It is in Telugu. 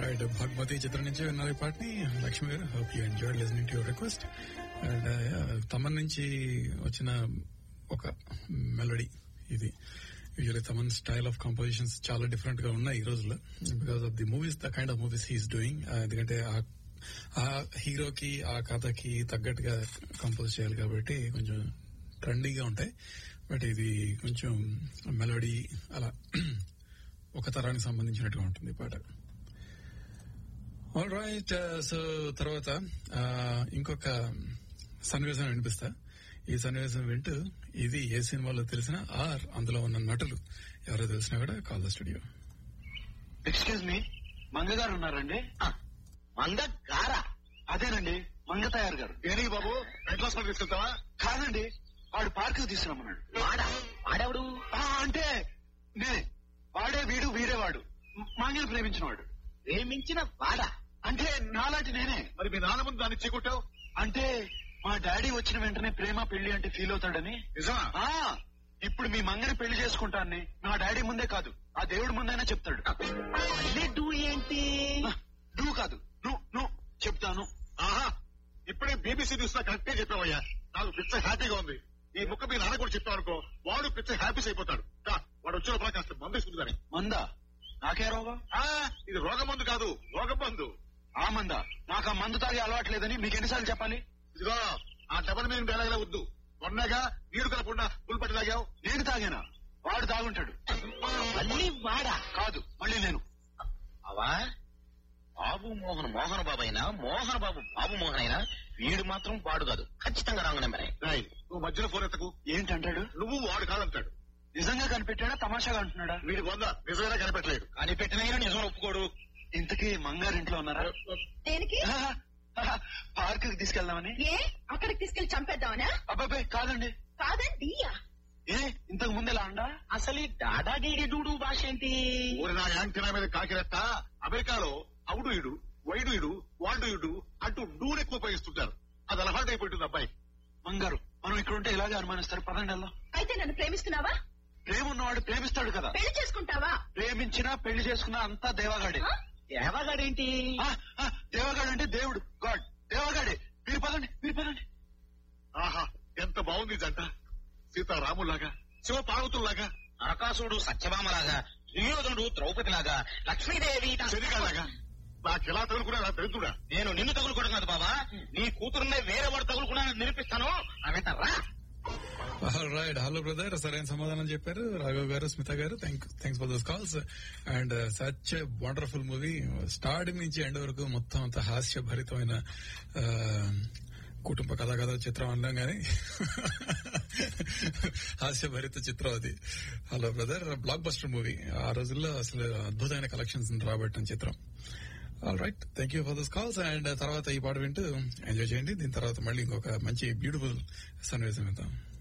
రైట్ భగవతి చిత్రం నుంచి విన్నారు ఈ పాటని Lakshmi garu hope you enjoy listening to your request and Thaman నుంచి వచ్చిన ఒక మెలడీ ఇది usually Thaman style of compositions చాలా డిఫరెంట్ గా ఉన్నాయి ఈ రోజుల్లో because of the movies the kind of movies he's doing ఎందుకంటే ఆ ఆ హీరోకి ఆ కథకి తగ్గట్టుగా కంపోజ్ చేయాలి కాబట్టి కొంచెం ట్రెండీగా ఉంటాయి బట్ ఇది కొంచెం మెలడీ అలా ఒక తరానికి సంబంధించినట్టుగా ఉంటుంది ఈ పాట ఆల్ రైట్ సో తర్వాత ఆ, ఇంకొక సన్నివేశం వినిపిస్తా ఈ సన్నివేశం వింటూ ఇది ఏ సినిమాలో తెలిసిన ఆర్ అందులో ఉన్న నటులు ఎవరో తెలిసినా కూడా call the studio excuse me Manga garu ఉన్నారండి మంద గారా అదేనండి మంగ తయారు గారు దేనికి బాబు రెడ్ క్లాస్ తీసుకెళ్తావా కాదండి వాడు పార్క్ తీసుకురమ్మన్నాడు వాడా వాడెవడు ఆ, అంటే నేనే వాడే వీడు వీడే వాడు మంగని ప్రేమించినవాడు ప్రేమించిన వాడా అంటే నాలాంటి నేనే మరి మీ నాన్న ముందు దాన్ని చీకొట్టావు అంటే మా డాడీ వచ్చిన వెంటనే ప్రేమ పెళ్లి అంటే ఫీల్ అవుతాడని నిజమా ఆ ఇప్పుడు మీ మంగని పెళ్లి చేసుకుంటానని నా డాడీ ముందే కాదు ఆ దేవుడి ముందైనా చెప్తాడు మళ్ళీ డూ ఏంటి ఆ, నువ్వు కాదు నువ్వు నువ్వు చెప్తాను ఆహా ఇప్పుడే బీబీసీ న్యూస్ లో కరెక్టే చెప్పావయ్యా నాకు పిచ్చ హ్యాపీగా ఉంది ఈ ముక్క మీ నాన్న కూడా చెప్పావు అనుకో వాడు పిచ్చ హ్యాపీస్ అయిపోతాడు కా, వాడు వచ్చిన లోపల కాస్త మందు ఇస్తుంది మందా నాకే రోగం ఆ ఇది రోగ మందు కాదు రోగ మందు ఆ మందా నాకు ఆ మందు తాగే అలవాట్లేదని మీకు ఎన్నిసార్లు చెప్పాలి ఇదిగో ఆ డబల్ మీద బేలాగా వద్దు మొన్నగా నీరు కలపకుండా పుల్ తాగావు నేను తాగానా వాడు తాగుంటాడు మళ్ళీ వాడా కాదు మళ్ళీ నేను అవా బాబు మోహన్ మోహన్ బాబు అయినా మోహన్ బాబు బాబు మోహన్ అయినా వీడు మాత్రం వాడు కాదు ఖచ్చితంగా రాంగ్ నెంబరే రాయ్ నువ్వు మధ్యలో ఫోన్ ఎత్తకు ఏంటంటాడు నువ్వు వాడు కాదంటాడు నిజంగా కనిపెట్టాడా తమాషాగా అంటున్నాడా వీడి వంద నిజంగా కనిపెట్టలేడు కానీ పెట్టిన నిజం ఒప్పుకోడు ఇంతకీ మంగారింట్లో ఉన్నారా దేనికి పార్క్ కి తీసుకెళ్దామని ఏ అక్కడికి తీసుకెళ్లి చంపేద్దామనా అబ్బాబే కాదండి కాదండి ఏ ఇంతకు ముందు ఎలా అండా అసలు ఈ డాడా డీడి డూడు భాష ఏంటి ఊరి నా యాంటీనా మీద కాకిరెట్ట అమెరికాలో అవుడు ఇడు వైడు ఇడు వాడు ఇడు అంటూ డూర్ ఎక్కువ ఉపయోగిస్తుంటారు అది అలవాటు అయిపోతుంది అబ్బాయి మంగారు మనం ఇక్కడ ఉంటే ఇలాగే అనుమానిస్తారు పదండి వెళ్దాం అయితే నన్ను ప్రేమిస్తున్నావా ప్రేమ ఉన్నవాడు ప్రేమిస్తాడు కదా పెళ్లి చేసుకుంటావా ప్రేమించినా పెళ్లి చేసుకున్నా అంతా దేవగాడే ఆ? దేవగాడేంటి ఆ, ఆ, దేవగాడు అంటే దేవుడు గాడ్ దేవగాడే మీరు పదండి మీరు పదండి ఆహా ఎంత బాగుంది ఈ జంట సీతారాములాగా శివ పార్వతుల్లాగా నరకాసుడు సత్యభామలాగా దుర్యోధనుడు ద్రౌపదిలాగా లక్ష్మీదేవి తన- శనిగాలాగా నాకెలా తగులుకున్నా నా తెలుతుడా నేను నిన్ను తగులుకోవడం కాదు బాబా నీ కూతురునే వేరే వాడు తగులుకున్నా నిరూపిస్తాను అవేంట రా రైట్ హలో బ్రదర్ సరైన సమాధానం చెప్పారు Raghav garu Smitha garu thanks for those calls and such wonderful movie starting నుంచి ఎండ్ వరకు మొత్తం అంత హాస్యభరితమైన ఆ, కుటుంబ కథా కథ చిత్రం అన్నాం కానీ హాస్యభరిత చిత్రం అది hello brother blockbuster movie ఆ రోజుల్లో అసలు అద్భుతమైన కలెక్షన్స్ రాబట్టిన చిత్రం all right thank you for this calls and తర్వాత ఈ పాట వింటూ ఎంజాయ్ చేయండి దీని తర్వాత మళ్ళీ ఇంకొక మంచి బ్యూటిఫుల్ సన్నివేశం ఇద్దాం